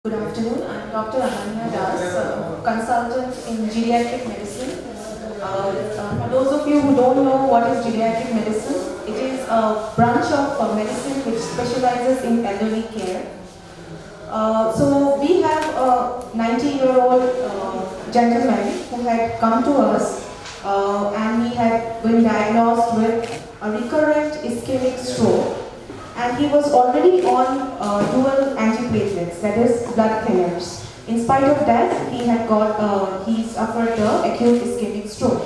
Good afternoon. I'm Dr. Ananya Das, uh, consultant in geriatric medicine. Uh, uh, for those of you who don't know what is geriatric medicine, it is a branch of uh, medicine which specializes in elderly care. Uh, so we have a 90-year-old uh, gentleman who had come to us uh, and he had been diagnosed with a recurrent ischemic stroke and he was already on uh, dual antiplatelets, that is blood thinners. In spite of that, he had got, uh, he suffered the acute ischemic stroke.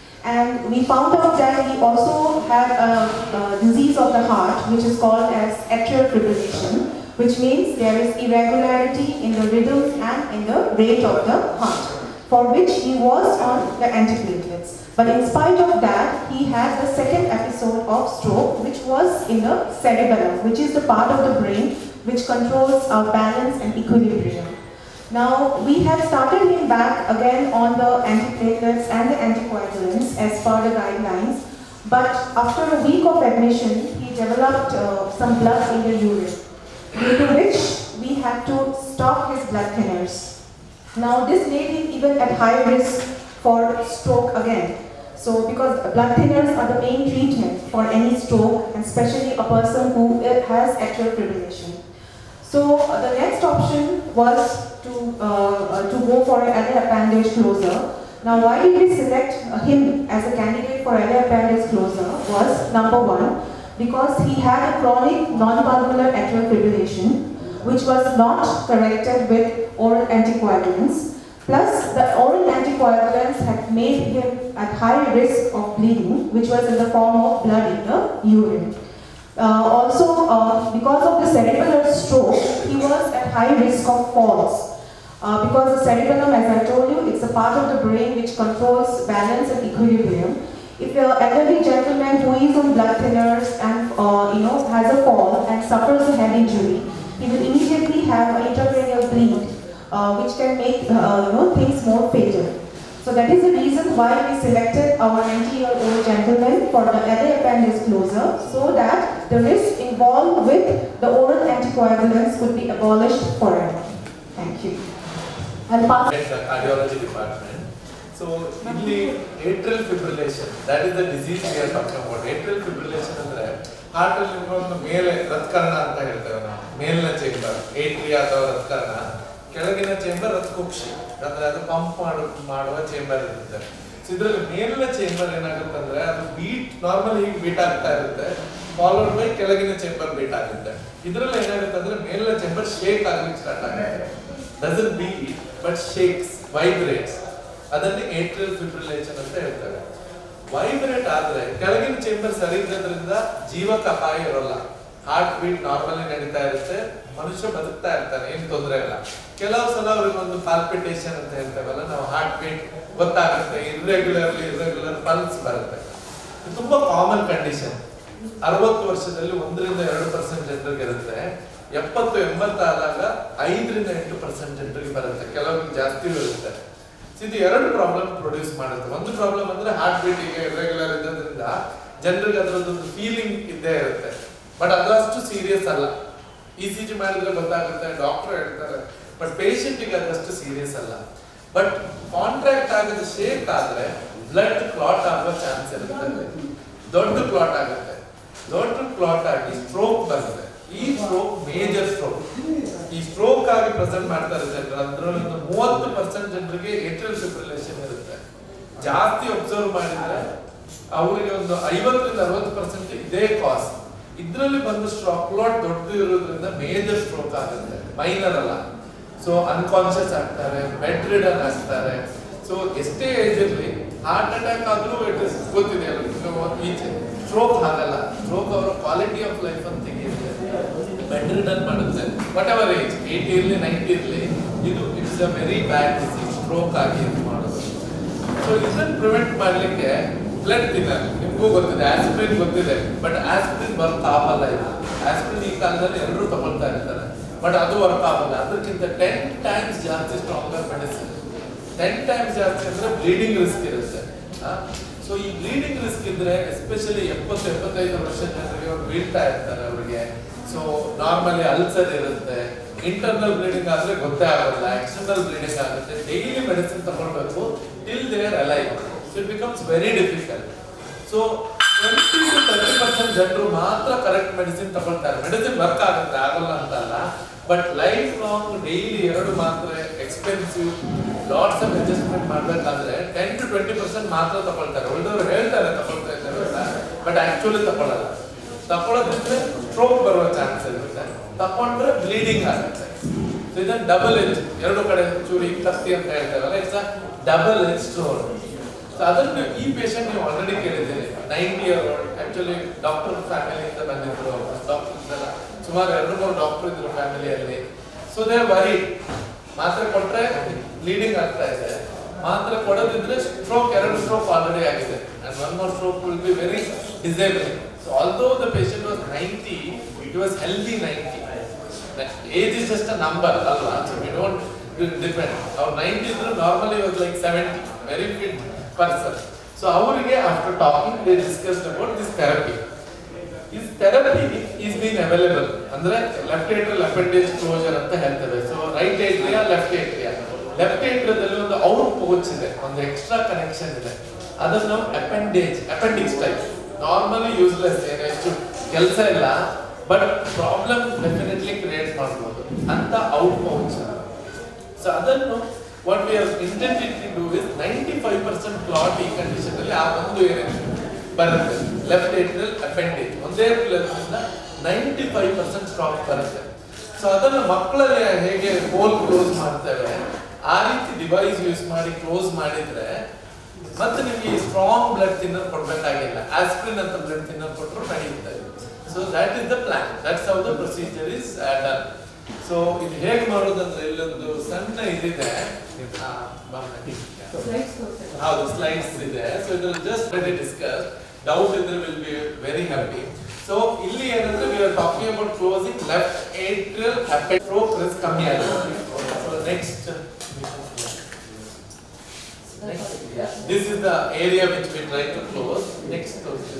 And we found out that he also had a, a disease of the heart, which is called as atrial fibrillation, which means there is irregularity in the rhythm and in the rate of the heart, for which he was on the antiplatelets. But in spite of that, he had the second episode of stroke, which was in the cerebellum, which is the part of the brain which controls our balance and equilibrium. Now, we have started him back again on the antiplatelets and the anticoagulants as per the guidelines. But after a week of admission, he developed uh, some blood in the urine, due to which we had to stop his blood thinners. Now, this made him even at high risk for stroke again. So, because blood thinners are the main treatment for any stroke, and especially a person who has atrial fibrillation. So, uh, the next option was to, uh, uh, to go for an LA appendage closer. Now, why did we select uh, him as a candidate for LA appendage closer was number one, because he had a chronic non-valvular atrial fibrillation, which was not corrected with oral anticoagulants. Plus, the oral anticoagulants had made him at high risk of bleeding, which was in the form of blood in the urine. Uh, also, uh, because of the cerebral stroke, he was at high risk of falls. Uh, because the cerebellum, as I told you, it's a part of the brain which controls balance and equilibrium. If an elderly gentleman who is on blood thinners and uh, you know has a fall and suffers a head injury, he will immediately have an intracranial bleed, uh, which can make uh, you know things more fatal. So that is the reason why we selected our 90-year-old gentleman for the LA appendix closer, so that the risk involved with the oral anticoagulants could be abolished forever. Thank you. I'll pass. Cardiology department so ಇಲ್ಲಿ atrial fibrillation that is the disease we are talking about atrial fibrillation ಅಂದ್ರೆ heart ಅಲ್ಲಿ ಒಂದು ಮೇಲೆ ರಥಕರ್ಣ ಅಂತ ಹೇಳ್ತೇವೆ ನಾವು ಮೇಲಿನ chamber atria ಅಥವಾ ರಥಕರ್ಣ ಕೆಳಗಿನ ಚೇಂಬರ್ ರಥಕುಕ್ಷಿ ಅಂದ್ರೆ ಅದು ಪಂಪ್ ಮಾಡು ಮಾಡುವ ಚೇಂಬರ್ ಇರುತ್ತೆ ಸೊ ಇದ್ರಲ್ಲಿ ಮೇಲಿನ ಚೇಂಬರ್ ಏನಾಗುತ್ತೆ ಅಂದ್ರೆ ಅದು ಬೀಟ್ ನಾರ್ಮಲ್ ಹೀಗೆ ಬೀಟ್ ಆಗ್ತಾ ಇರುತ್ತೆ ಫಾಲೋಡ್ ಬೈ ಕೆಳಗಿನ ಚೇಂಬರ್ ಬೀಟ್ ಆಗುತ್ತೆ ಇದ್ರಲ್ಲಿ ಏನಾಗುತ್ತೆ ಅಂದ್ರೆ ಮೇಲಿನ ಚೇಂಬರ್ ಶೇಕ್ ಆಗ್ಲಿಕ್ಕೆ ಸ್ಟಾರ್ಟ್ ಆಗುತ್ತೆ doesn't beat but shakes vibrates ಅದನ್ನೇ ಏಟ್ರಿಯಲ್ ಫಿಬ್ರಿಲೇಷನ್ ಅಂತ ಹೇಳ್ತಾರೆ ವೈಬ್ರೇಟ್ ಆದ್ರೆ ಕೆಳಗಿನ ಚೇಂಬರ್ ಸರಿ ಇರೋದ್ರಿಂದ ಜೀವಕ್ಕೆ ಅಪಾಯ ಇರೋಲ್ಲ ಹಾರ್ಟ್ ಬೀಟ್ ನಾರ್ಮಲಿ ನಡೀತಾ ಇರುತ್ತೆ ಮನುಷ್ಯ ಬದುಕ್ತಾ ಇರ್ತಾನೆ ಏನ್ ತೊಂದರೆ ಇಲ್ಲ ಕೆಲವು ಸಲ ಅವ್ರಿಗೆ ಒಂದು ಪಾಲ್ಪಿಟೇಷನ್ ಅಂತ ಹೇಳ್ತೇವಲ್ಲ ನಾವು ಹಾರ್ಟ್ ಬೀಟ್ ಗೊತ್ತಾಗುತ್ತೆ ಇರ್ರೆಗ್ಯುಲರ್ಲಿ ಇರ್ರೆಗ್ಯುಲರ್ ಪಲ್ಸ್ ಬರುತ್ತೆ ಇದು ತುಂಬಾ ಕಾಮನ್ ಕಂಡೀಷನ್ ಅರವತ್ತು ವರ್ಷದಲ್ಲಿ ಒಂದರಿಂದ ಎರಡು ಪರ್ಸೆಂಟ್ ಜನರಿಗೆ ಇರುತ್ತೆ ಎಪ್ಪತ್ತು ಎಂಬತ್ತಾದಾಗ ಐದರಿಂದ ಎಂಟು ಪರ್ಸೆಂಟ್ ಜನರಿಗೆ ಬರುತ್ತೆ ಕೆಲವರಿಗೆ ಜಾಸ್ತಿ ಇರುತ್ತೆ So ಇದು ಎರಡು ಪ್ರಾಬ್ಲಮ್ ಪ್ರೊಡ್ಯೂಸ್ ಮಾಡುತ್ತೆ ಒಂದು ಪ್ರಾಬ್ಲಮ್ ಅಂದ್ರೆ ಹಾರ್ಟ್ ಬೀಟಿಗೆ ಇರೆಗ್ಯುಲರ್ ಇರೋದ್ರಿಂದ ಜನರಿಗೆ ಅದರದ್ದೊಂದು ಫೀಲಿಂಗ್ ಇದ್ದೇ ಇರುತ್ತೆ ಬಟ್ ಅದಷ್ಟು ಸೀರಿಯಸ್ ಅಲ್ಲ ಇ ಸಿ ಜಿ ಮಾಡಿದ್ರೆ ಗೊತ್ತಾಗುತ್ತೆ ಡಾಕ್ಟರ್ ಹೇಳ್ತಾರೆ ಬಟ್ ಪೇಷಂಟಿಗೆ ಅದಷ್ಟು ಸೀರಿಯಸ್ ಅಲ್ಲ ಬಟ್ ಕಾಂಟ್ರಾಕ್ಟ್ ಆಗದ ಶೇಕ್ ಆದ್ರೆ ಬ್ಲಡ್ ಕ್ಲಾಟ್ ಆಗುವ ಚಾನ್ಸ್ ಇರುತ್ತೆ ದೊಡ್ಡ ಕ್ಲಾಟ್ ಆಗುತ್ತೆ ದೊಡ್ಡ ಕ್ಲಾಟ್ ಆಗಿ ಸ್ಟ್ರೋಕ್ ಬರುತ್ತೆ ಈ ಸ್ಟ್ರೋಕ್ ಮೇಜರ್ ಸ್ಟ್ರೋಕ್ ಈ ಸ್ಟ್ರೋಕ್ ಆಗಿ ಪ್ರೆಸೆಂಟ್ ಮಾಡ್ತಾರೆ ಜನರು ಅದ್ರಲ್ಲಿ ಒಂದು ಮೂವತ್ತು ಪರ್ಸೆಂಟ್ ಜನರಿಗೆ ಏಟ್ರಿಯಲ್ ಫಿಬ್ರಿಲೇಷನ್ ಇರುತ್ತೆ ಜಾಸ್ತಿ ಒಬ್ಸರ್ವ್ ಮಾಡಿದ್ರೆ ಅವರಿಗೆ ಒಂದು ಐವತ್ತರಿಂದ ಅರವತ್ತು ಪರ್ಸೆಂಟ್ ಇದೇ ಕಾಸ್ ಇದ್ರಲ್ಲಿ ಬಂದು ಸ್ಟ್ರೋಕ್ ಕ್ಲಾಟ್ ದೊಡ್ಡದು ಇರೋದ್ರಿಂದ ಮೇಜರ್ ಸ್ಟ್ರೋಕ್ ಆಗುತ್ತೆ ಮೈನರ್ ಅಲ್ಲ ಸೊ ಅನ್ಕಾನ್ಶಿಯಸ್ ಆಗ್ತಾರೆ ಬೆಡ್ ರಿಡನ್ ಆಗ್ತಾರೆ ಸೊ ಎಷ್ಟೇ ಏಜ್ ಇರಲಿ ಹಾರ್ಟ್ ಅಟ್ಯಾಕ್ ಆದ್ರೂ ಇಟ್ ಇಸ್ ಗೊತ್ತಿದೆ ಈಚೆ ಸ್ಟ್ರೋಕ್ ಆಗಲ್ಲ ಸ್ಟ್ರೋಕ್ ಅವರ ಕ್ವಾಲಿಟಿ ಆಫ್ ಲೈಫ್ ಅಂತ ತೆಗೆಯುತ್ತೆ ಬೆಡ್ ರಿಡನ್ ಮಾಡುತ್ತೆ ವಾಟ್ ಎವರ್ ಏಜ್ ಏಯ್ಟಿ ಇರಲಿ ನೈಂಟಿ ಇರಲಿ ಇದು it's a very bad disease stroke ಆಗಿ ಇದು ಮಾಡೋದು ಸೊ ಇದನ್ನ ಪ್ರಿವೆಂಟ್ ಮಾಡಲಿಕ್ಕೆ ಬ್ಲಡ್ ತಿನ್ನರ್ ನಿಮಗೂ ಗೊತ್ತಿದೆ ಆಸ್ಪಿರಿನ್ ಗೊತ್ತಿದೆ ಬಟ್ ಆಸ್ಪಿರಿನ್ ವರ್ಕ್ ಆಗಲ್ಲ ಇದು ಆಸ್ಪಿರಿನ್ ಈ ಕಾಲದಲ್ಲಿ ಎಲ್ಲರೂ ತಗೊಳ್ತಾ ಇರ್ತಾರೆ ಬಟ್ ಅದು ವರ್ಕ್ ಆಗಲ್ಲ ಅದಕ್ಕಿಂತ ಟೆನ್ ಟೈಮ್ಸ್ ಜಾಸ್ತಿ ಸ್ಟ್ರಾಂಗರ್ ಮೆಡಿಸಿನ್ ಟೆನ್ ಟೈಮ್ಸ್ ಜಾಸ್ತಿ ಅಂದ್ರೆ ಬ್ಲೀಡಿಂಗ್ ರಿಸ್ಕ್ ಇರುತ್ತೆ ಸೊ ಈ ಬ್ಲೀಡಿಂಗ್ ರಿಸ್ಕ್ ಇದ್ರೆ ಎಸ್ಪೆಷಲಿ ಎಪ್ಪತ್ತು ಎಪ್ಪತ್ತೈದು ವರ್ಷ ಜನರಿಗೆ ಅವ್ರು ಬೀಳ್ತಾ ಇರ್ತಾರೆ ಅವರಿಗೆ ಸೊ ನಾರ್ಮಲಿ ಅಲ್ಸರ್ ಇರುತ್ತೆ ಇಂಟರ್ನಲ್ ಬ್ಲೀಡಿಂಗ್ ಆದ್ರೆ ಗೊತ್ತೇ ಆಗೋಲ್ಲ ಎಕ್ಸ್ಟರ್ನಲ್ ಬ್ಲೀಡಿಂಗ್ ಆಗುತ್ತೆ ಡೈಲಿ ಮೆಡಿಸಿನ್ ತಗೊಳ್ಬೇಕು till they're alive so it becomes very difficult so twenty to thirty percent ಜನರು ಮಾತ್ರ ಕರೆಕ್ಟ್ ಮೆಡಿಸಿನ್ ತಗೊಳ್ತಾರೆ ಮೆಡಿಸಿನ್ ವರ್ಕ್ ಆಗುತ್ತೆ ಆಗಲ್ಲ ಅಂತಲ್ಲ ಬಟ್ ಲೈಫ್ ಲಾಂಗ್ ಡೈಲಿ ಎರಡು ಮಾತ್ರೆ ಎಕ್ಸ್ಪೆನ್ಸಿವ್ ಲಾಟ್ಸ್ ಆಫ್ ಅಡ್ಜಸ್ಟ್ಮೆಂಟ್ ಮಾಡ್ಬೇಕಾದ್ರೆ ಟೆನ್ ಟು ಟ್ವೆಂಟಿ ಪರ್ಸೆಂಟ್ ಮಾತ್ರ ತಗೊಳ್ತಾರೆ ಉಳಿದವರು ಹೇಳ್ತಾರೆ ತಗೊಳ್ತಾ ಇದ್ದಾರೆ ಅಂತ ಬಟ್ ಆಕ್ಚುಲಿ ತಗೊಳ್ಳಲ್ಲ ತಗೊಳ್ಳೋದಿದ್ರೆ ಸ್ಟ್ರೋಕ್ ಬರುವ ಚಾನ್ಸ್ ಇರುತ್ತೆ ತಕೊಂಡ್ರೆ ಬ್ಲೀಡಿಂಗ್ ಆಗುತ್ತೆ So ಇದನ್ನ ಡಬಲ್ ಎಜ್ ಎರಡು ಕಡೆ ಚೂರಿ ಕತ್ತಿ ಅಂತ ಹೇಳ್ತಾರಲ್ಲ it's double edge stone so ಅದನ್ನು ಈ ಪೇಷಂಟ್ ನೀವು ಆಲ್ರೆಡಿ ಕೇಳಿದ್ದೀರಿ ನೈಂಟಿ ಇಯರ್ ಆಕ್ಚುಲಿ ಡಾಕ್ಟರ್ ಫ್ಯಾಮಿಲಿಯಿಂದ ಬಂದಿದ್ರು ಡಾಕ್ಟರ್ಸ್ ಎಲ್ಲ ಸುಮಾರು ಎರಡು ಮೂರು ಡಾಕ್ಟರ್ ಇದ್ರು ಫ್ಯಾಮಿಲಿಯಲ್ಲಿ ಸೊ ದೇ ವರಿ ಮಾತ್ರೆ ಕೊಟ್ರೆ ಬ್ಲೀಡಿಂಗ್ ಆಗ್ತಾ ಇದೆ ಮಾತ್ರೆ ಕೊಡೋದಿದ್ರೆ ಸ್ಟ್ರೋಕ್ ಎರಡು ಸ್ಟ್ರೋಕ್ ಆಲ್ರೆಡಿ ಆಗಿದೆ and one more stroke will be very disabling so although the patient was ninety it was healthy ninety age is just a number ಅಲ್ವಾ ಸೊ ವಿ ಡೋಂಟ್ ಡಿಪೆಂಡ್ ಅವ್ರು ninety ಇದ್ರು normally was like seventy very fit person so ಅವರಿಗೆ after talking they discussed about this therapy is therapy is been available ಅಂದ್ರೆ left atrial appendage closure ಅಂತ ಹೇಳ್ತೇವೆ so right atria left atria left ಏಟ್ರಿಯಾದಲ್ಲಿ ಒಂದು out pouch ಇದೆ ಒಂದು extra connection ಇದೆ ಅದನ್ನು ನಾವು appendage appendix type normally useless ಏನು ಎಷ್ಟು ಕೆಲಸ ಇಲ್ಲ ಬಟ್ ಪ್ರಾಬ್ಲಮ್ ಡೆಫಿನೆಟ್ಲಿ ಕ್ರಿಯೇಟ್ ಮಾಡ್ಬೋದು ಅಂತ ಔಟ್ ಪೌಚ್ ಸೊ ಅದನ್ನು what we are intended to do is ninety five percent clot ಈ ಕಂಡೀಷನ್ ಅಲ್ಲಿ ಆ ಒಂದು ಏರಿಯಾ ಬರುತ್ತೆ ಲೆಫ್ಟ್ ಏಟ್ರಿಯಲ್ ಅಪೆಂಡೇಜ್ ಒಂದೇ ಪ್ಲೇಸ್ ಇಂದ ನೈಂಟಿ ಫೈವ್ ಪರ್ಸೆಂಟ್ ಸ್ಟಾಕ್ ಬರುತ್ತೆ ಸೊ ಅದನ್ನು ಮಕ್ಕಳಲ್ಲಿ ಹೇಗೆ ಹೋಲ್ ಕ್ಲೋಸ್ ಮಾಡ್ತೇವೆ ಆ ರೀತಿ ಡಿವೈಸ್ ಯೂಸ್ ಮಾಡಿ ಕ್ಲೋಸ್ ಮಾಡಿದ್ರೆ ಮತ್ತೆ ನಿಮಗೆ ಸ್ಟ್ರಾಂಗ್ ಬ್ಲಡ್ ತಿನ್ನರ್ ಕೊಡ್ಬೇಕಾಗಿಲ್ಲ ಆಸ್ಪ್ರಿನ್ ಅಂತ ಬ್ಲಡ್ ತಿನ್ನರ್ ಕೊಟ್ಟರು ನಡೆಯುತ್ತೆ so that is the plan that's how the procedure is done so ಇದು ಹೇಗೆ ಮಾಡೋದಂದ್ರೆ ಇಲ್ಲೊಂದು ಸಣ್ಣ ಇದಿದೆ ಆ, ಬನ್ನಿ. ಹೌದು ಸ್ಲೈಡ್ಸ್ ಇದೆ ಸೊ ಇದ್ರಲ್ಲಿ ಜಸ್ಟ್ ಡಿಸ್ಕಸ್ ಡೌಟ್ ಇದ್ರೆ will be very happy so ಇಲ್ಲಿ ಏನಂದ್ರೆ we are talking about closing left atrial ಅಪೆಟ್ರೋಕ್ ರಿಸ್ಕ್ ಕಮ್ಮಿ ಆಗುತ್ತೆ so next this is the area which we try to close next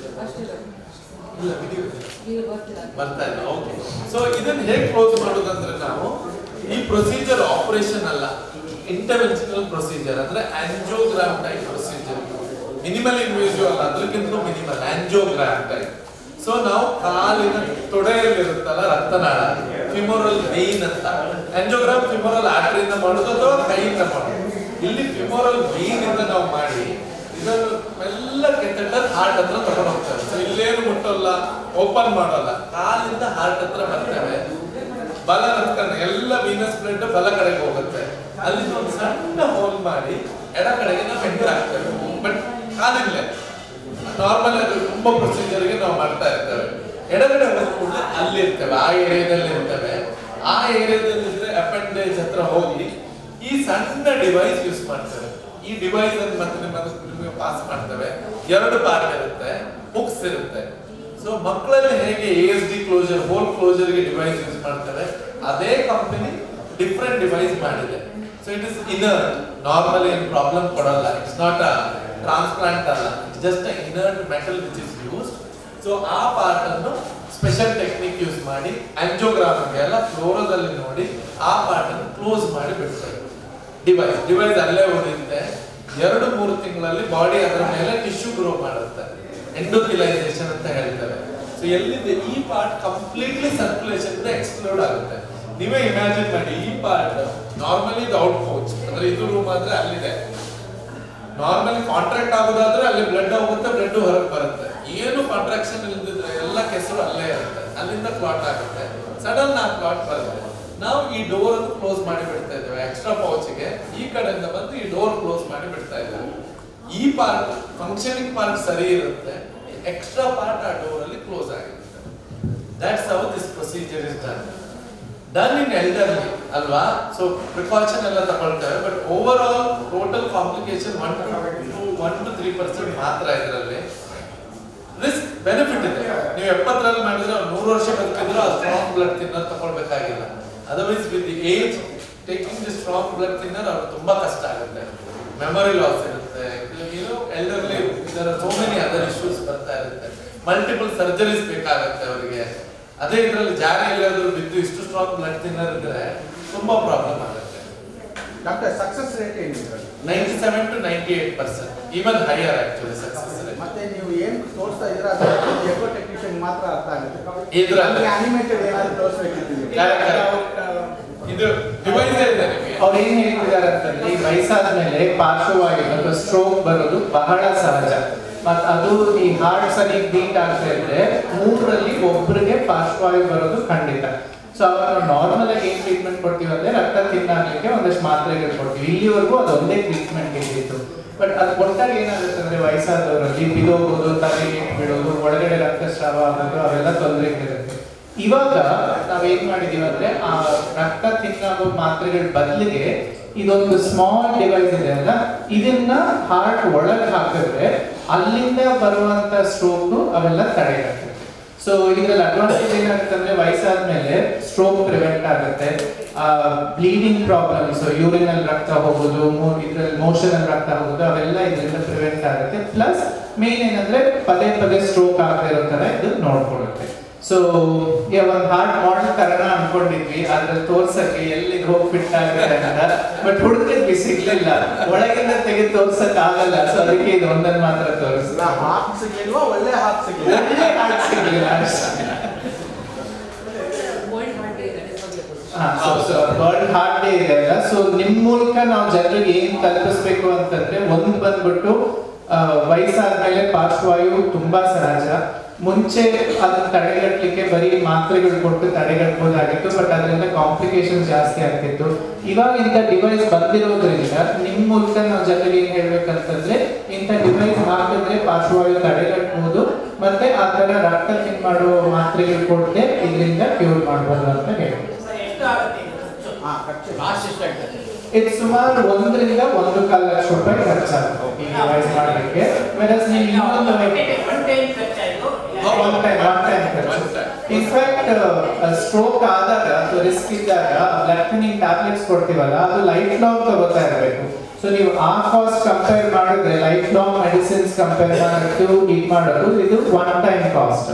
ಇಲ್ಲ ವಿಡಿಯೋ ಬರ್ತಾ ಇಲ್ಲ ಓಕೆ ಸೊ ಇದನ್ನ ಹೇಗೆ ಕ್ಲೋಸ್ ಮಾಡೋದಂದ್ರೆ ನಾವು ಈ ಪ್ರೊಸೀಜರ್ ಆಪರೇಷನ್ ಅಲ್ಲ ಇಂಟರ್ವೆನ್ಷನಲ್ ಪ್ರೊಸೀಜರ್ ಅಂದ್ರೆ angiogram type procedure minimal invasive ಅಲ್ಲ ಅದಕ್ಕಿಂತ ಮಿನಿಮಲ್ ಆಂಜಿಯೋಗ್ರಾಮ್ ಟೈಪ್ ಸೊ ನಾವು ಕಾಲಿನ ತೊಡೆಯಲ್ಲಿ ಇರುತ್ತಲ್ಲ ರಕ್ತನಾಳ ಫಿಮೋರಲ್ ವೇನ್ ಅಂತ ಆಂಜಿಯೋಗ್ರಾಮ್ ಫಿಮೋರಲ್ ಆರ್ಟರಿಯಿಂದ ಮಾಡೋದು ಅಥವಾ ಕೈಯಿಂದ ಮಾಡೋದು ಇಲ್ಲಿ ಫಿಮೋರಲ್ ವೇನ್ ಇಂದ ನಾವು ಮಾಡಿ ಇದನ್ನು ಎಲ್ಲ ಕೆತ್ತಟರ್ ಹಾರ್ಟ್ ಹತ್ರ ತಗೊಂಡು ಹೋಗ್ತೇವೆ ಸೊ ಇಲ್ಲೇನು ಮುಟ್ಟಲ್ಲ ಓಪನ್ ಮಾಡಲ್ಲ ಕಾಲಿಂದ ಹಾರ್ಟ್ ಹತ್ರ ಬರ್ತೇವೆ ಬಲ ರಕ್ತನ ಎಲ್ಲ ವೀನಸ್ ಬ್ಲಡ್ ಬಲ ಕಡೆಗೆ ಹೋಗುತ್ತೆ ಅಲ್ಲಿ ಒಂದು ಸಣ್ಣ ಹೋಲ್ ಮಾಡಿ ಎಡ ಕಡೆಗೆ ನಾವು ಎಂಟರ್ ಆಗ್ತೇವೆ ಬಟ್ ಕಾಲಿಲ್ಲೇ ನಾರ್ಮಲ್ ಅದು ತುಂಬಾ ಪ್ರೊಸೀಜರ್ಗೆ ನಾವು ಮಾಡ್ತಾ ಇರ್ತೇವೆ ಎಡಗಡೆ ಹೋದ ಕೂಡಲೇ ಅಲ್ಲಿ ಇರ್ತೇವೆ ಆ ಏರಿಯಾದಲ್ಲಿ ಇರ್ತೇವೆ ಆ ಏರಿಯಾದಲ್ಲಿ ಇದ್ರೆ ಅಪೆಂಡೇಜ್ ಹತ್ರ ಹೋಗಿ ಈ ಸಣ್ಣ ಡಿವೈಸ್ ಯೂಸ್ ಮಾಡ್ತೇವೆ ಈ ಡಿವೈಸ್ ಅನ್ನು ಮತ್ತೆ ನಿಮ್ಮ ನಿಮಗೆ ಪಾಸ್ ಮಾಡ್ತೇವೆ ಎರಡು ಪಾರ್ಟ್ ಇರುತ್ತೆ ಬುಕ್ಸ್ ಇರುತ್ತೆ ಸೊ ಮಕ್ಕಳಲ್ಲಿ ಹೇಗೆ A S D closure hole closure ಗೆ ಡಿವೈಸ್ ಯೂಸ್ ಮಾಡ್ತೇವೆ ಅದೇ ಕಂಪನಿ ಡಿಫ್ರೆಂಟ್ ಡಿವೈಸ್ ಮಾಡಿದೆ so it is inert normal ಏನು ಪ್ರಾಬ್ಲಮ್ ಕೊಡಲ್ಲ ಇಟ್ಸ್ ನಾಟ್ ಅ ಟ್ರಾನ್ಸ್ಪ್ಲಾಂಟ್ ಅಲ್ಲ it's just inert metal which is use so ಆ ಪಾರ್ಟ್ ಅನ್ನು ಸ್ಪೆಷಲ್ ಟೆಕ್ನಿಕ್ ಯೂಸ್ ಮಾಡಿ ಆಂಜಿಯೋಗ್ರಾಮ್ ಎಲ್ಲ ಫ್ಲೋರದಲ್ಲಿ ನೋಡಿ ಆ ಪಾರ್ಟ್ ಅನ್ನು ಕ್ಲೋಸ್ ಮಾಡಿ ಬಿಡ್ತಾರೆ ಡಿವೈಸ್ ಡಿವೈಸ್ ಅಲ್ಲೇ ಉಳಿಯುತ್ತೆ ಎರಡು ಮೂರು ತಿಂಗಳಲ್ಲಿ ಬಾಡಿ ಅದರ ಮೇಲೆ ಟಿಶ್ಯೂ ಗ್ರೋ ಮಾಡುತ್ತೆ ಎಂಡೋಕ್ಯುಲೈಸೇಷನ್ ಅಂತ ಹೇಳ್ತಾರೆ ಸೊ ಎಲ್ಲಿದೆ ಈ ಪಾರ್ಟ್ ಕಂಪ್ಲೀಟ್ಲಿ ಸರ್ಕ್ಯುಲೇಷನ್ ಇಂದ ಎಕ್ಸ್ಪ್ಲೋರ್ಡ್ ಆಗುತ್ತೆ ನೀವೇ ಇಮ್ಯಾಜಿನ್ ಮಾಡಿ ಈ ಪಾರ್ಟ್ ನಾರ್ಮಲಿ ಇದು ಔಟ್ ಪೌಚ್ ಅಂದ್ರೆ ಇದು ರೂಮ್ ಆದ್ರೆ ಅಲ್ಲಿದೆ ನಾರ್ಮಲಿ ಕಾಂಟ್ರಾಕ್ಟ್ ಆಗೋದಾದ್ರೆ ಅಲ್ಲಿ ಬ್ಲಡ್ ಹೋಗುತ್ತೆ ಬ್ಲಡ್ ಹೊರಗೆ ಬರುತ್ತೆ ಏನು ಕಾಂಟ್ರಾಕ್ಷನ್ ಇಲ್ದಿದ್ರೆ ಎಲ್ಲ ಕೆಸರು ಅಲ್ಲೇ ಇರುತ್ತೆ ಅಲ್ಲಿಂದ ಕ್ಲಾಟ್ ಆಗುತ್ತೆ ಸಡನ್ ಆ ಕ್ಲಾಟ್ ಬರುತ್ತೆ ನಾವು ಈ ಡೋರ್ ಅನ್ನು ಕ್ಲೋಸ್ ಮಾಡಿ ಬಿಡ್ತಾ ಇದ್ದೇವೆ ಎಕ್ಸ್ಟ್ರಾ ಪೌಚ್ಗೆ ಈ ಕಡೆಯಿಂದ ಬಂದು ಈ ಡೋರ್ ಕ್ಲೋಸ್ ಮಾಡಿ ಬಿಡ್ತಾ ಇದ್ದೇವೆ ಈ ಪಾರ್ಟ್ ಫಂಕ್ಷನಿಂಗ್ ಪಾರ್ಟ್ ಸರಿ ಇರುತ್ತೆ ಎಕ್ಸ್ಟ್ರಾ ಪಾರ್ಟ್ ಆ ಡೋರ್ ಅಲ್ಲಿ ಕ್ಲೋಸ್ ಆಗಿರುತ್ತೆ that's how this procedure is done done in elderly ಅಲ್ವಾ ಸೊ ಪ್ರಿಕಾಷನ್ ಎಲ್ಲ ತಗೊಳ್ತೇವೆ but overall total complication one to one two three percent ಮಾತ್ರ ಇದರಲ್ಲಿ ರಿಸ್ಕ್ ಬೆನಿಫಿಟ್ ಇದೆ ನೀವು ಎಪ್ಪತ್ತರಲ್ಲಿ ಮಾಡಿದ್ರೆ ಅವ್ರು ನೂರು ವರ್ಷ ಬದುಕಿದ್ರು ಆ ಸ್ಟ್ರಾಂಗ್ ಬ್ಲಡ್ ತಿನ್ನರ್ ತಗೊಳ್ಬೇಕಾಗಿಲ್ಲ otherwise with the age taking the strong blood thinner ಅವ್ರು ತುಂಬಾ ಕಷ್ಟ ಆಗುತ್ತೆ ಮೆಮೊರಿ ಲಾಸ್ ಇರುತ್ತೆ ಏನು ಎಲ್ಡರ್ಲಿ ಇದರ ಸೋ ಮೆನಿ ಅದರ್ ಇಶ್ಯೂಸ್ ಬರ್ತಾ ಇರುತ್ತೆ ಮಲ್ಟಿಪಲ್ ಸರ್ಜರೀಸ್ ಬೇಕಾಗುತ್ತೆ ಅವರಿಗೆ ಅದೇ ಇದರಲ್ಲಿ ಜಾರಿ ಎಲ್ಲಾದ್ರೂ ಬಿದ್ದು ಇಷ್ಟು ಸ್ಟ್ರಾಂಗ್ ಬ್ಲಡ್ ತಿನ್ನರ್ ಇದ್ರೆ ತುಂಬಾ ಪ್ರಾಬ್ಲಮ್ ಆಗುತ್ತೆ ಡಾಕ್ಟರ್ ಸಕ್ಸಸ್ ರೇಟ್ ಏನಿದೆ ninety seven to ninety eight percent even higher actually success rate ಮತ್ತೆ ನೀವು ಏನ್ ತೋರಿಸ್ತಾ ಇದ್ದೀರಾ ಅದು ಎಕೋ ಟೆಕ್ನಿಷಿಯನ್ ಮಾತ್ರ ಅರ್ಥ ಆಗುತ್ತೆ ಇದ್ರಲ್ಲಿ ಅನಿಮೇಟೆಡ್ ಏನಾದ್ರು ತೋರಿಸ್ಬೇಕಿತ್ತು ನೀವು. Correct, correct. ಇದು ಡಿವೈಸ್ ಇದೆ ನಿಮಗೆ ಅವ್ರು ಏನ್ ಹೇಳ್ತಿದ್ದಾರೆ ಅಂತಂದ್ರೆ ಈ ವಯಸ್ಸಾದ್ಮೇಲೆ ಪಾರ್ಶ್ವವಾಯು ಅಥವಾ ಸ್ಟ್ರೋಕ್ ಬರೋದು ಬಹಳ ಸಹಜ ಮತ್ ಅದು ಈ ಹಾರ್ಟ್ ಸರಿ ಬೀಟ್ ಆಗ್ತಾ ಇದ್ರೆ ಮೂರರಲ್ಲಿ ಒಬ್ಬರಿಗೆ ಪಾರ್ಶ್ವವಾಯು ಬರೋದು ಖಂಡಿತ ಸೊ ಅವಾಗ ನಾರ್ಮಲ್ ಆಗಿ ಏನ್ ಟ್ರೀಟ್ಮೆಂಟ್ ಕೊಡ್ತೀವಿ ಅಂದ್ರೆ ರಕ್ತ ತಿನ್ನಾಗ್ಲಿಕ್ಕೆ ಒಂದಷ್ಟು ಮಾತ್ರೆಗಳು ಕೊಡ್ತೀವಿ ಇಲ್ಲಿವರೆಗೂ ಅದು ಒಂದೇ ಟ್ರೀಟ್ಮೆಂಟ್ ಇದ್ದಿತ್ತು ಬಟ್ ಅದು ಕೊಟ್ಟಾಗ ಏನಾಗುತ್ತೆ ಅಂದ್ರೆ ವಯಸ್ಸಾದವರಲ್ಲಿ ಬಿದೋಗೋದು ತಲೆಗೆ ಬಿಡೋದು ಒಳಗಡೆ ರಕ್ತಸ್ರಾವ ಆಗೋದು ಅವೆಲ್ಲ ತೊಂದರೆಗಳಿರುತ್ತೆ ಇವಾಗ ನಾವೇನ್ ಮಾಡಿದೀವಿ ಅಂದ್ರೆ ಆ ರಕ್ತ ತಿನ್ನೋ ಮಾತ್ರೆಗಳ ಬದಲಿಗೆ ಇದೊಂದು ಸ್ಮಾಲ್ ಡಿವೈಸ್ ಇದೆ ಅಲ್ಲ ಇದನ್ನ ಹಾರ್ಟ್ ಒಳಗೆ ಹಾಕಿದ್ರೆ ಅಲ್ಲಿಂದ ಬರುವಂತ ಸ್ಟ್ರೋಕ್ ಅವೆಲ್ಲ ತಡೆಗಟ್ಟುತ್ತೆ ಸೊ ಇದ್ರಲ್ಲಿ ಅಡ್ವಾಂಟೇಜ್ ಏನಾಗುತ್ತೆ ಅಂದ್ರೆ ವಯಸ್ಸಾದ್ಮೇಲೆ ಸ್ಟ್ರೋಕ್ ಪ್ರಿವೆಂಟ್ ಆಗುತ್ತೆ ಬ್ಲೀಡಿಂಗ್ ಪ್ರಾಬ್ಲಮ್ಸ್ ಯೂರಿನ್ ಅಲ್ಲಿ ರಕ್ತ ಹೋಗೋದು ಇದ್ರಲ್ಲಿ ಮೋಷನ್ ಅಲ್ಲಿ ರಕ್ತ ಹೋಗೋದು ಅವೆಲ್ಲ ಇದರಿಂದ ಪ್ರಿವೆಂಟ್ ಆಗುತ್ತೆ ಪ್ಲಸ್ ಮೇನ್ ಏನಂದ್ರೆ ಪದೇ ಪದೇ ಸ್ಟ್ರೋಕ್ ಆಗದೆ ಇರೋ ತರ ಇದು ನೋಡ್ಕೊಳ್ಳುತ್ತೆ ಸೊ ಒಂದ್ ಹಾರ್ಟ್ ಮಾಡೆಲ್ ತರನ ಅನ್ಕೊಂಡಿದ್ವಿ ಅದ್ರಲ್ಲಿ ತೋರ್ಸಕ್ಕೆ ಎಲ್ಲಿ ಹೋಗಿ ಫಿಟ್ ಆಗುತ್ತೆ ಅಂತ ಬಟ್ ಹುಡುಕಿದ್ವಿ ಸಿಗ್ಲಿಲ್ಲ ಒಳಗಿಂದ ತೆಗೆದು ತೋರ್ಸಕ್ ಆಗಲ್ಲ ಸೊ ಅದಕ್ಕೆ ಇದು ಒಂದನ್ನ ಮಾತ್ರ ಇಲ್ಲ ತೋರಿಸ್ಲ ಹಾಕ್ ಸಿಗ್ಲಿಲ್ವಾ ಒಳ್ಳೆ ಹಾಕ್ ಸಿಗ್ಲಿಲ್ಲ ಒಳ್ಳೆ ಹಾರ್ಟ್ ಸಿಗ್ಲಿಲ್ಲ ಅಷ್ಟೇ. ವರ್ಲ್ಡ್ ಹಾರ್ಟ್ ಡೇ ಇದೆ ಅಲ್ಲ ಸೊ ನಿಮ್ ಮೂಲಕ ನಾವು ಜನರಿಗೆ ಏನ್ ತಲುಪಿಸ್ಬೇಕು ಅಂತಂದ್ರೆ ಒಂದ್ ಬಂದ್ಬಿಟ್ಟು ಆ, ವಯಸ್ಸಾದ್ಮೇಲೆ ಪಾರ್ಶ್ವವಾಯು ತುಂಬಾ ಸಹಜ ಮುಂಚೆ ಅದನ್ನ ತಡೆಗಟ್ಟಲಿಕ್ಕೆ ಬರೀ ಮಾತ್ರೆಗಳು ಕೊಟ್ಟು ತಡೆಗಟ್ಟಬಹುದಾಗಿತ್ತು ಬಟ್ ಅದರಿಂದ ಕಾಂಪ್ಲಿಕೇಶನ್ ಜಾಸ್ತಿ ಆಗ್ತಿತ್ತು ಇವಾಗ ಇಂಥ ಡಿವೈಸ್ ಬಂದಿರೋದ್ರಿಂದ ನಿಮ್ ಮೂಲಕ ನಾವು ಜನರಿಗೆ ಏನ್ ಹೇಳ್ಬೇಕಂತಂದ್ರೆ ಇಂಥ ಡಿವೈಸ್ ಹಾಕಿದ್ರೆ ಪಾರ್ಶ್ವವಾಯು ತಡೆಗಟ್ಟಬಹುದು ಮತ್ತೆ ಆ ತರ ರಕ್ತ ತಿನ್ ಮಾಡೋ ಮಾತ್ರೆಗಳು ಕೊಡದೆ ಇದರಿಂದ ಕ್ಯೂರ್ ಮಾಡ್ಬೋದು ಅಂತ ಹೇಳ್ಬೋದು ಹಾ ಖರ್ಚು ಇದು ಸುಮಾರು ಒಂದರಿಂದ ಒಂದು ಕಾಲ ಲಕ್ಷ ರೂಪಾಯಿ ಖರ್ಚಾಗುತ್ತೆ ಈ ಡಿವೈಸ್ ಮಾಡಲಿಕ್ಕೆ ವೆರಸ್ ನೀವು ಇನ್ನೊಂದು ಒನ್ ಟೈಮ್ ಒನ್ ಟೈಮ್ ಖರ್ಚು ಇನ್ಫ್ಯಾಕ್ಟ್ ಸ್ಟ್ರೋಕ್ ಆದಾಗ ಅಥವಾ ರಿಸ್ಕ್ ಇದ್ದಾಗ ಬ್ಲಡ್ ಥಿನ್ನಿಂಗ್ ಟ್ಯಾಬ್ಲೆಟ್ಸ್ ಕೊಡ್ತೀವಲ್ಲ ಅದು ಲೈಫ್ ಲಾಂಗ್ ತಗೋತಾ ಇರಬೇಕು ಸೊ ನೀವು ಆ ಕಾಸ್ಟ್ ಕಂಪೇರ್ ಮಾಡಿದ್ರೆ ಲೈಫ್ ಲಾಂಗ್ ಮೆಡಿಸಿನ್ಸ್ ಕಂಪೇರ್ ಮಾಡಿಟ್ಟು ಇದು ಮಾಡೋದು ಇದು ಒನ್ ಟೈಮ್ ಕಾಸ್ಟ್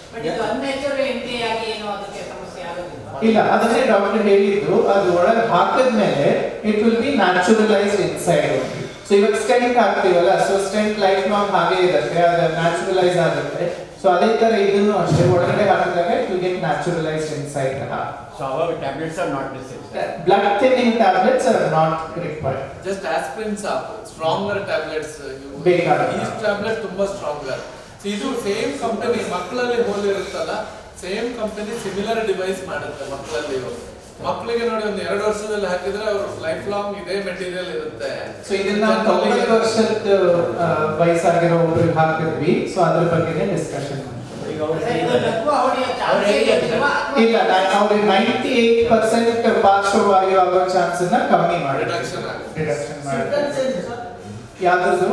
ಇಲ್ಲ ಅದನ್ನೇ ಡಾಕ್ಟರ್ ಹೇಳಿದ್ದು ಅದು ಒಳಗೆ ಹಾಕಿದ್ಮೇಲೆ it will be naturalised inside so ಇವಾಗ ಸ್ಟೆಂಟ್ ಹಾಕ್ತೀವಲ್ಲ ಸೊ ಸ್ಟೆಂಟ್ ಲೈಫ್ ಲಾಂಗ್ ಹಾಗೆ ಇರುತ್ತೆ ಅದು ನ್ಯಾಚುರಲೈಸ್ ಆಗುತ್ತೆ ಸೊ ಅದೇ ತರ ಇದನ್ನು ಅಷ್ಟೇ ಒಳಗಡೆ ಹಾಕಿದಾಗ it will get naturalised inside So our tablets are not necessary. Blood thinning tablets are not required just aspirin ಸಾಕು ಸ್ಟ್ರಾಂಗರ್ ಟ್ಯಾಬ್ಲೆಟ್ಸ್ ಬೇಕಾಗಲ್ಲ. ಈ ಟ್ಯಾಬ್ಲೆಟ್ ತುಂಬಾ ಸ್ಟ್ರಾಂಗರ್ ಇದು ಸೇಮ್ ಕಂಪನಿ ಮಕ್ಕಳಲ್ಲಿ ಹೋಲಿರುತ್ತಲ್ಲ ಸೇಮ್ ಕಂಪನಿ ಸಿಮಿಲರ್ ಡಿವೈಸ್ ಮಾಡುತ್ತೆ ಮಕ್ಕಳಲ್ಲಿ ಮಕ್ಕಳಿಗೆ ನೋಡಿ ಒಂದು ಎರಡು ವರ್ಷದಲ್ಲಿ ಹಾಕಿದ್ರೆ ಅವರು ಲೈಫ್ ಲಾಂಗ್ ಇದೇ ಮೆಟೀರಿಯಲ್ ಇರುತ್ತೆ ಸೊ ಇದನ್ನ ತೊಂಬತ್ತು ವರ್ಷದ ಆ, ವಯಸ್ಸಾಗಿರೋ ಒಬ್ರಿಗೆ ಹಾಕಿದ್ವಿ ಸೊ ಅದ್ರ ಬಗ್ಗೆನೇ ಡಿಸ್ಕಷನ್ ಈಗ ಅವ್ರು ಇಲ್ಲ ನಾನು ಅವ್ರಿಗೆ ನೈಂಟಿ ಏಟ್ ಪರ್ಸೆಂಟ್ ಪಾರ್ಶ್ವವಾಯು ಆಗೋ ಚಾನ್ಸ್ ಅನ್ನ ಕಮ್ಮಿ ಮಾಡಿ ರಿಡಕ್ಷನ್ ಆಗುತ್ತೆ ರಿಡಕ್ಷನ್ ಮಾಡಿ ಯಾವ್ದು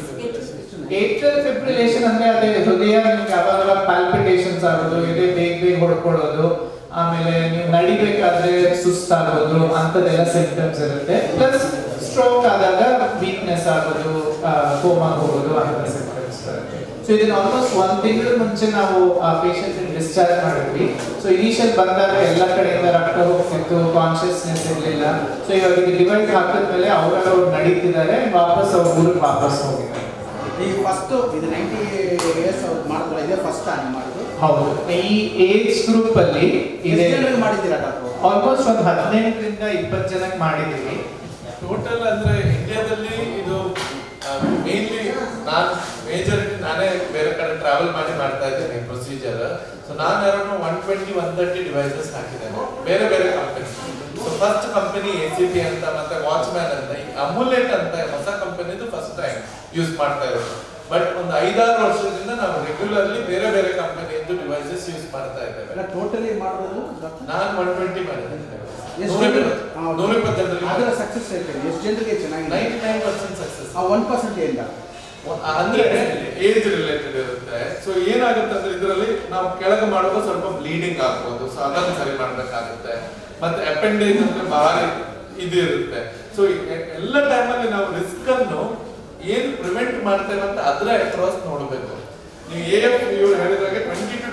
ಏಟ್ರಲ್ ಫಿಬ್ರಿಲೇಷನ್ ಅಂದ್ರೆ ಅದೇ ಹೃದಯ ನಿಮ್ಗೆ ಅವಾಗ ಪಾಲ್ಪಿಟೇಷನ್ಸ್ ಆಗೋದು ಎದೆ ಬೇಗ ಬೇಗ ಹೊಡ್ಕೊಳ್ಳೋದು ಆಮೇಲೆ ನೀವು ನಡಿಬೇಕಾದ್ರೆ ಸುಸ್ತಾಗೋದು ಅಂತದೆಲ್ಲ ಸಿಂಪ್ಟಮ್ಸ್ ಇರುತ್ತೆ ಪ್ಲಸ್ ಸ್ಟ್ರೋಕ್ ಆದಾಗ ವೀಕ್ನೆಸ್ ಆಗೋದು ಕೋಮಾ ಹೋಗೋದು ಅಂತ ಸಿಂಪ್ಟಮ್ಸ್ ಬರುತ್ತೆ ಸೊ ಇದನ್ನ ಆಲ್ಮೋಸ್ಟ್ ಒಂದ್ ತಿಂಗಳ ಮುಂಚೆ ನಾವು ಆ ಪೇಷಂಟ್ ಡಿಸ್ಚಾರ್ಜ್ ಮಾಡಿದ್ವಿ ಸೊ ಇನಿಷಿಯಲ್ ಬಂದಾಗ ಎಲ್ಲ ಕಡೆಯಿಂದ ರಕ್ತ ಹೋಗ್ತಿತ್ತು ಕಾನ್ಶಿಯಸ್ನೆಸ್ ಇರಲಿಲ್ಲ ಸೊ ಇವಾಗ ಇದು ಡಿವೈಸ್ ಹಾಕಿದ್ಮೇಲೆ ಅವರಾಗ ಅವ್ರು ನಡೀತಿದ್ದಾರೆ ವಾಪಸ್ ಅವ್ರ ಊರಿಗೆ ವಾಪಸ್ ಹೋಗಿದ್ದಾರೆ ಈ ಫಸ್ಟ್ ಇದು ನೈಂಟಿ ಇಯರ್ಸ್ ಅವ್ರು ಮಾಡಿದ್ರು ಇದೇ ಫಸ್ಟ್ ಟೈಮ್ ಮಾಡಿದ್ರು ಹೌದು ಈ ಏಜ್ ಗ್ರೂಪ್ ಅಲ್ಲಿ ಇದೆ ಎಷ್ಟು ಜನರಿಗೆ ಮಾಡಿದ್ದೀರಾ ಡಾಕ್ಟರ್ ಆಲ್ಮೋಸ್ಟ್ ಒಂದು ಹದಿನೆಂಟರಿಂದ ಇಪ್ಪತ್ತು ಜನಕ್ಕೆ ಮಾಡಿದೀವಿ ಟೋಟಲ್ ಅಂದ್ರೆ ಇಂಡಿಯಾದಲ್ಲಿ ಇದು ಮೇನ್ಲಿ ನಾನು ಮೇಜರಿಟಿ ನಾನೇ ಬೇರೆ ಕಡೆ ಟ್ರಾವೆಲ್ ಮಾಡಿ ಮಾಡ್ತಾ ಇದ್ದೇನೆ ಪ್ರೊಸೀಜರ್ ಸೊ ನಾನು around one twenty one thirty devices ಹಾಕಿದ್ದೇನೆ ಬೇರೆ ಬೇರೆ company so first company A C P ಅಂತ ಮತ್ತೆ ವಾಚ್ಮ್ಯಾನ್ ಅಂತ ಈ ಅಮುಲೆಟ್ ಅಂತ ಹೊಸ ಕಂಪನಿದು ಫಸ್ಟ್ ಟೈಮ್ ಯೂಸ್ ಮಾಡ್ತಾ ಇರೋದು ಬಟ್ ಒಂದು ಐದಾರು ವರ್ಷದಿಂದ ನಾವು ರೆಗ್ಯುಲರ್ಲಿ ಬೇರೆ ಬೇರೆ ಕಂಪನಿಯಿಂದ ಡಿವೈಸಸ್ ಯೂಸ್ ಮಾಡ್ತಾ ಇದ್ದೇವೆ ಎಲ್ಲ ಟೋಟಲಿ ಮಾಡೋದು ಡಾಕ್ಟರ್ ನಾನು ಒನ್ ಟ್ವೆಂಟಿ ಮಾಡಿದ್ದೇನೆ ಎಷ್ಟು ನೂರ ಇಪ್ಪತ್ತು ಅದರ ಜನರಿಗೆ ಸಕ್ಸಸ್ ರೇಟ್ ಎಷ್ಟು ಜನರಿಗೆ ಚೆನ್ನಾಗಿದೆ ನೈಂಟಿ ನೈನ್ ಪರ್ಸೆಂಟ್ ಸಕ್ಸಸ್ ಆ ಒನ್ ಪರ್ಸೆಂಟ್ ಏನು ಡಾಕ್ಟರ್ ಅಂದ್ರೆ ಏಜ್ ರಿಲೇಟೆಡ್ ಇರುತ್ತೆ ಸೊ ಏನಾಗುತ್ತೆ ಅಂದ್ರೆ ಇದರಲ್ಲಿ ನಾವು ಕೆಳಗೆ ಮಾಡುವಾಗ ಸ್ವಲ್ಪ ಬ್ಲೀಡಿಂಗ್ ಆಗ್ಬೋದು ಸೊ ಅದನ್ನು ಸರಿ ಮಾಡ್ಬೇಕಾಗುತ್ತೆ ಮತ್ತೆ ಅಪೆಂಡೇಜ್ ಅಂದ್ರೆ ಭಾರಿ ಇದು ಇರುತ್ತೆ ಸೊ ಎಲ್ಲ ಟೈಮಲ್ಲಿ ನಾವು ರಿಸ್ಕ್ ಅನ್ನು ಏನು ಪ್ರಿವೆಂಟ್ ಮಾಡ್ತೇವೆ ಅಂತ ಅದರ ಅಕ್ರಾಸ್ ನೋಡಬೇಕು ನೀವು ಎ ಎಫ್ ಇವ್ರು ಹೇಳಿದಾಗೆ ಟ್ವೆಂಟಿ ಟು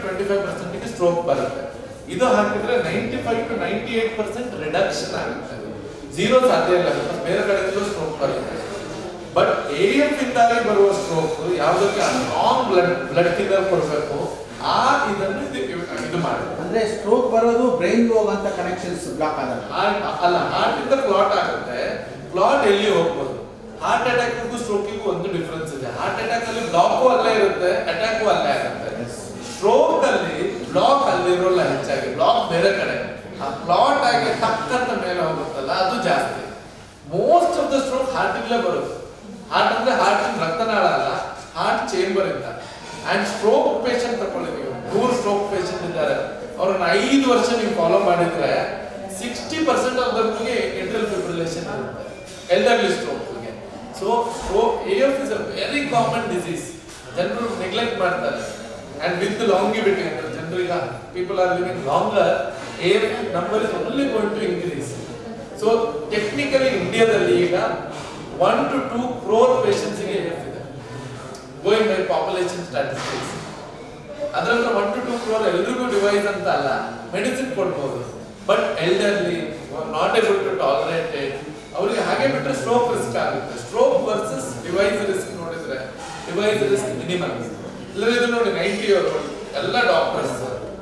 ಟ್ವೆಂಟಿ ಫೈವ್ ಪರ್ಸೆಂಟ್ಗೆ ಸ್ಟ್ರೋಕ್ ಬರುತ್ತೆ ಇದು ಹಾಕಿದ್ರೆ ninety five to ninety eight percent reduction ಆಗುತ್ತೆ ಝೀರೋ ಸಾಧ್ಯ ಇಲ್ಲ because ಬೇರೆ ಕಡೆಯಿಂದಲೂ ಸ್ಟ್ರೋಕ್ ಬರುತ್ತೆ ಬಟ್ ಎ ಎಫ್ ಇಂದಾಗಿ ಬರುವ ಸ್ಟ್ರೋಕ್ ಯಾವುದಕ್ಕೆ ಲಾಂಗ್ ಬ್ಲಡ್ ಬ್ಲಡ್ ಥಿನ್ನರ್ ಕೊಡಬೇಕು ಆ ಇದನ್ನು ಇದು ಇದು ಮಾಡುತ್ತೆ ಅಂದ್ರೆ ಸ್ಟ್ರೋಕ್ ಬರೋದು ಬ್ರೈನ್ ಹೋಗಂತ ಕನೆಕ್ಷನ್ಸ್ ಬ್ಲಾಕ್ ಆದಾಗ ಹಾರ್ಟ್ ಅಲ್ಲ ಹಾರ್ಟ್ ಇಂದ ಕ್ಲಾಟ್ ಆಗುತ್ತೆ ಕ್ಲಾಟ್ ಎಲ್ಲಿ ಹೋಗ್ಬೋದು ಹಾರ್ಟ್ ಅಟ್ಯಾಕ್ ಸ್ಟ್ರೋಕಿಗೂ ಒಂದು ಡಿಫ್ರೆನ್ಸ್ ಇದೆ ಹಾರ್ಟ್ ಅಟ್ಯಾಕ್ ಅಲ್ಲಿ ಬ್ಲಾಕು ಅಲ್ಲೇ ಇರುತ್ತೆ ಅಟ್ಯಾಕು ಅಲ್ಲೇ ಆಗುತ್ತೆ ಸ್ಟ್ರೋಕ್ ಅಲ್ಲಿ ಬ್ಲಾಕ್ ಅಲ್ಲಿ ಇರೋಲ್ಲ ಹೆಚ್ಚಾಗಿ ಬ್ಲಾಕ್ ಬೇರೆ ಕಡೆ ಆ ಕ್ಲಾಟ್ ಆಗಿ ಟಕ್ಕಂತ ಮೇಲೆ ಹೋಗುತ್ತಲ್ಲ ಅದು ಜಾಸ್ತಿ most of the stroke heart ಇಲ್ಲೇ ಬರುತ್ತೆ ಹಾರ್ಟ್ ಅಂದ್ರೆ ಹಾರ್ಟ್ ರಕ್ತನಾಳ ಅಲ್ಲ ಹಾರ್ಟ್ ಚೇಂಬರ್ ಇಂದ ಅಂಡ್ ಸ್ಟ್ರೋಕ್ ಪೇಷಂಟ್ ತಕೊಳ್ಳಿ ನೀವು ನೂರು ಸ್ಟ್ರೋಕ್ ಪೇಷಂಟ್ ಇದ್ದಾರೆ ಅವ್ರನ್ನ ಐದು ವರ್ಷ ನೀವು ಫಾಲೋ ಮಾಡಿದ್ರೆ ಸಿಕ್ಸ್ಟಿ ಪರ್ಸೆಂಟ್ ಆಫ್ ದರ್ಗೆ ಎಂಟ್ರಲ್ ಫಿಬ್ರಿಲೇಷನ್ ಇರುತ್ತೆ ಎಲ್ಡರ್ಲಿ ಸ್ಟ್ರೋಕ್ಗೆ so stroke A F is a very common disease ಜನರು ನೆಗ್ಲೆಕ್ಟ್ ಮಾಡ್ತಾರೆ ಅಂಡ್ ವಿತ್ ಲಾಂಗಿವಿಟಿ ಅಂದ್ರೆ ಜನರೀಗ people are living longer A F number is only going to increase so technically ಇಂಡಿಯಾದಲ್ಲಿ ಈಗ one to two crore ಪೇಷಂಟ್ಸ್ಗೆ A F ಇದೆ going by population statistics ಅದರಲ್ಲಿ one to two crore ಎಲ್ರಿಗೂ ಡಿವೈಸ್ ಅಂತ ಅಲ್ಲ ಮೆಡಿಸಿನ್ ಕೊಡ್ಬೋದು but elderly not able to tolerate it ಅವರಿಗೆ ಹಾಗೆ ಬಿಟ್ಟರೆ ಸ್ಟ್ರೋಕ್ ರಿಸ್ಕ್ ಆಗುತ್ತೆ ಸ್ಟ್ರೋಕ್ ವರ್ಸಸ್ ಡಿವೈಸ್ ರಿಸ್ಕ್ ನೋಡಿದ್ರೆ ಡಿವೈಸ್ ರಿಸ್ಕ್ ಮಿನಿಮಮ್ ಇಲ್ಲ ಇದು ನೋಡಿ ನೈಂಟಿ ಅವರು ಎಲ್ಲ ಡಾಕ್ಟರ್ಸ್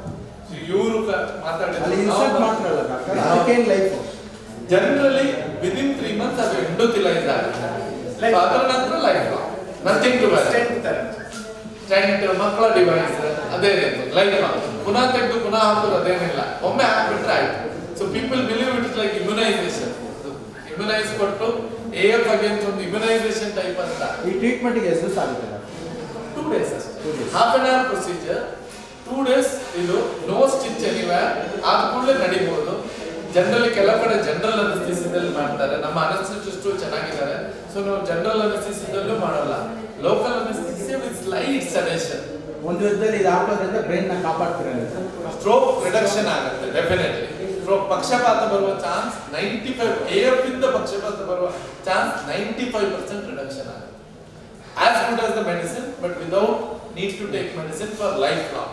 ಇವರು ಅಲ್ಲಿ ಇನ್ಸರ್ಟ್ ಮಾತಾಡಿದ್ರು ಮಾಡ್ತಾರಲ್ಲ ಡಾಕ್ಟರ್ ಅದಕ್ಕೇನು life generally within three months ಅದು ಎಂಡೋಥಿಲೈಸ್ ಆಗುತ್ತೆ So ಅದರ ನಂತರ ಲೈಫ್ ನಥಿಂಗ್ ಟು ಸ್ಟೆಂಟ್ ಮಕ್ಕಳ ಡಿವೈಸ್ ಅದೇ ರೀತಿ ಲೈಫ್ ಪುನಃ ತೆಗೆದು ಪುನಃ ಹಾಕೋದು ಅದೇನಿಲ್ಲ ಒಮ್ಮೆ ಹಾಕ್ಬಿಟ್ರೆ ಆಯ್ತು so people believe it is like immunisation immunise ಕೊಟ್ಟು ಎ ಎಫ್ ಅಗೇನ್ಸ್ಟ್ ಒಂದು ಇಮ್ಯುನೈಸೇಷನ್ ಟೈಪ್ ಅಂತ ಈ ಟ್ರೀಟ್ಮೆಂಟ್ಗೆ ಎಷ್ಟು ದಿವಸ ಆಗುತ್ತೆ ಡಾಕ್ಟರ್ ಟೂ ಡೇಸ್ Two ಅಷ್ಟೇ days. Half an hour procedure two days ಇದು ನೋ ಸ್ಟಿಚ್ ಎನಿವೇರ್ ಆದ ಕೂಡಲೇ ನಡಿಬಹುದು ಜನರಲಿ ಕೆಲವು ಕಡೆ ಜನರಲ್ ಅನಸ್ತಿಸಿದಲ್ಲಿ ಮಾಡ್ತಾರೆ ನಮ್ಮ ಅನಸ್ತಿಸ್ಟು ಚೆನ್ನಾಗಿದ್ದಾರೆ ಸೊ ನಾವು ಜನರಲ್ ಅನಸ್ತಿಸಿದಲ್ಲೂ ಮಾಡಲ್ಲ local anaesthesia with light sedation ಒಂದು ವಿಧದಲ್ಲಿ ಇದು ಹಾಕೋದ್ರಿಂದ ಬ್ರೈನ್ ನ ಕಾಪಾಡ್ತೀರ ಸ್ಟ್ರೋಕ್ ರಿಡಕ್ಷನ್ ಆಗುತ್ತೆ ಡೆಫಿನೆಟ್ಲಿ ಸ್ಟ್ರೋಕ್ ಪಕ್ಷಪಾತ ಬರುವ chance ninety five A F ಇಂದ ಪಕ್ಷಪಾತ ಬರುವ chance ninety five percent reduction ಆಗುತ್ತೆ as good as the medicine but without need to take medicine for lifelong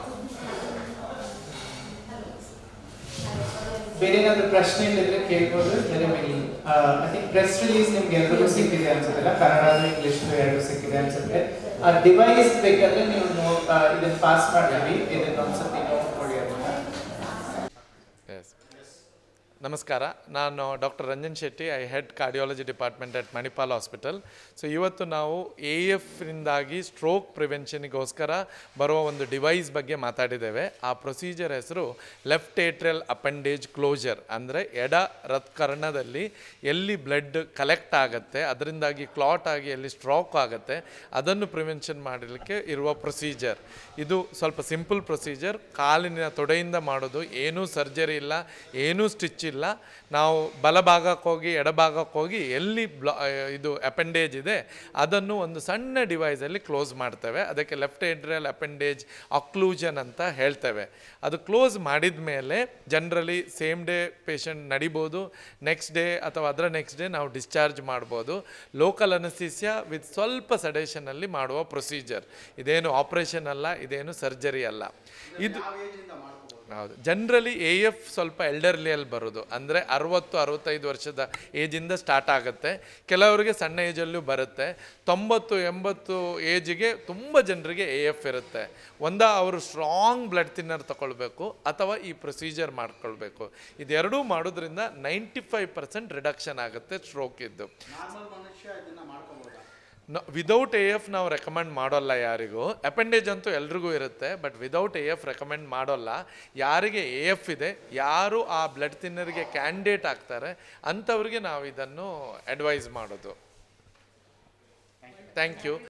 ಬೇರೆ ಏನಾದ್ರು ಪ್ರಶ್ನೆ ಇದ್ರೆ ಕೇಳ್ಬೋದು ಬೇರೆ ಮೇಲೆ ಐ ಥಿಂಕ್ ಪ್ರೆಸ್ ರಿಲೀಸ್ ನಿಮ್ಗೆ ಎಲ್ಲರಿಗೂ ಸಿಕ್ಕಿದೆ ಅನ್ಸುತ್ತಲ್ಲ ಕನ್ನಡ ಇಂಗ್ಲಿಷ್ ಎರಡು ಸಿಕ್ಕಿದೆ ಅನ್ಸುತ್ತೆ ಆ ಡಿವೈಸ್ ಬೇಕಾದ್ರೆ ನೀವು ನೋ ಆ, ಇದನ್ನ ಪಾಸ್ ಮಾಡಿದ್ವಿ ಇದನ್ನ ಒಂದ್ಸತಿ ನೋಟ್ ಕೊಡಿ ಅದನ್ನ ಎಸ್ ನಮಸ್ಕಾರ ನಾನು doctor Ranjan Shetty I head cardiology department at Manipal hospital so ಇವತ್ತು ನಾವು ಎ ಎಫ್ನಿಂದಾಗಿ ಸ್ಟ್ರೋಕ್ ಪ್ರಿವೆನ್ಷನ್ಗೋಸ್ಕರ ಬರುವ ಒಂದು ಡಿವೈಸ್ ಬಗ್ಗೆ ಮಾತಾಡಿದ್ದೇವೆ ಆ ಪ್ರೊಸೀಜರ್ ಹೆಸರು ಲೆಫ್ಟ್ ಏಟ್ರಿಯಲ್ ಅಪೆಂಡೇಜ್ ಕ್ಲೋಜರ್ ಅಂದರೆ ಎಡ ರಥಕರ್ಣದಲ್ಲಿ ಎಲ್ಲಿ ಬ್ಲಡ್ ಕಲೆಕ್ಟ್ ಆಗುತ್ತೆ ಅದರಿಂದಾಗಿ ಕ್ಲಾಟ್ ಆಗಿ ಎಲ್ಲಿ ಸ್ಟ್ರೋಕ್ ಆಗುತ್ತೆ ಅದನ್ನು ಪ್ರಿವೆನ್ಷನ್ ಮಾಡಲಿಕ್ಕೆ ಇರುವ ಪ್ರೊಸೀಜರ್ ಇದು ಸ್ವಲ್ಪ ಸಿಂಪಲ್ ಪ್ರೊಸೀಜರ್ ಕಾಲಿನ ತೊಡೆಯಿಂದ ಮಾಡೋದು ಏನೂ ಸರ್ಜರಿ ಇಲ್ಲ ಏನೂ ಸ್ಟಿಚ್ ಇಲ್ಲ ನಾವು ಬಲಭಾಗಕ್ಕೆ ಹೋಗಿ ಎಡಭಾಗಕ್ಕೆ ಹೋಗಿ ಎಲ್ಲಿ ಬ್ಲಾ ಇದು ಅಪೆಂಡೇಜ್ ಇದೆ ಅದನ್ನು ಒಂದು ಸಣ್ಣ ಡಿವೈಸಲ್ಲಿ ಕ್ಲೋಸ್ ಮಾಡ್ತೇವೆ ಅದಕ್ಕೆ ಲೆಫ್ಟ್ ಏಡ್ರಿಯಲ್ ಅಪೆಂಡೇಜ್ ಅಕ್ಲೂಷನ್ ಅಂತ ಹೇಳ್ತೇವೆ ಅದು ಕ್ಲೋಸ್ ಮಾಡಿದ ಮೇಲೆ ಜನರಲಿ ಸೇಮ್ ಡೇ ಪೇಷಂಟ್ ನಡಿಬೋದು ನೆಕ್ಸ್ಟ್ ಡೇ ಅಥವಾ ಅದರ ನೆಕ್ಸ್ಟ್ ಡೇ ನಾವು ಡಿಸ್ಚಾರ್ಜ್ ಮಾಡ್ಬೋದು ಲೋಕಲ್ ಅನಸ್ತೀಸಿಯಾ ವಿತ್ ಸ್ವಲ್ಪ ಸಡೇಷನಲ್ಲಿ ಮಾಡುವ ಪ್ರೊಸೀಜರ್ ಇದೇನು ಆಪರೇಷನ್ ಅಲ್ಲ ಇದೇನು ಸರ್ಜರಿ ಅಲ್ಲ ಇದು ಹೌದು ಜನರಲಿ ಎ ಎಫ್ ಸ್ವಲ್ಪ ಎಲ್ಡರ್ಲಿಯಲ್ಲಿ ಬರೋದು ಅಂದರೆ ಅರವತ್ತು ಅರವತ್ತೈದು ವರ್ಷದ ಏಜಿಂದ ಸ್ಟಾರ್ಟ್ ಆಗುತ್ತೆ ಕೆಲವರಿಗೆ ಸಣ್ಣ ಏಜಲ್ಲೂ ಬರುತ್ತೆ ತೊಂಬತ್ತು ಎಂಬತ್ತು ಏಜಿಗೆ ತುಂಬ ಜನರಿಗೆ ಎ ಎಫ್ ಇರುತ್ತೆ ಒಂದ ಅವರು ಸ್ಟ್ರಾಂಗ್ ಬ್ಲಡ್ ತಿನ್ನರ್ ತಗೊಳ್ಬೇಕು ಅಥವಾ ಈ ಪ್ರೊಸೀಜರ್ ಮಾಡ್ಕೊಳ್ಬೇಕು ಇದೆರಡೂ ಮಾಡೋದ್ರಿಂದ ನೈಂಟಿ ಫೈವ್ ಪರ್ಸೆಂಟ್ ರಿಡಕ್ಷನ್ ಆಗುತ್ತೆ ಸ್ಟ್ರೋಕ್ ಇದ್ದು ನಾರ್ಮಲ್ ಮನುಷ್ಯ ಇದನ್ನ ಮಾಡ್ಕೋಬಹುದಾ ವಿದೌಟ್ ಎ ಎಫ್ ನಾವು ರೆಕಮೆಂಡ್ ಮಾಡೋಲ್ಲ ಯಾರಿಗೂ ಅಪೆಂಡೇಜ್ ಅಂತೂ ಎಲ್ರಿಗೂ ಇರುತ್ತೆ but without A F recommend ಮಾಡೋಲ್ಲ ಯಾರಿಗೆ ಎ ಎಫ್ ಇದೆ ಯಾರು ಆ ಬ್ಲಡ್ ತಿನ್ನರಿಗೆ ಕ್ಯಾಂಡಿಡೇಟ್ ಆಗ್ತಾರೆ ಅಂಥವ್ರಿಗೆ ನಾವು ಇದನ್ನು ಅಡ್ವೈಸ್ ಮಾಡೋದು ಥ್ಯಾಂಕ್ ಯು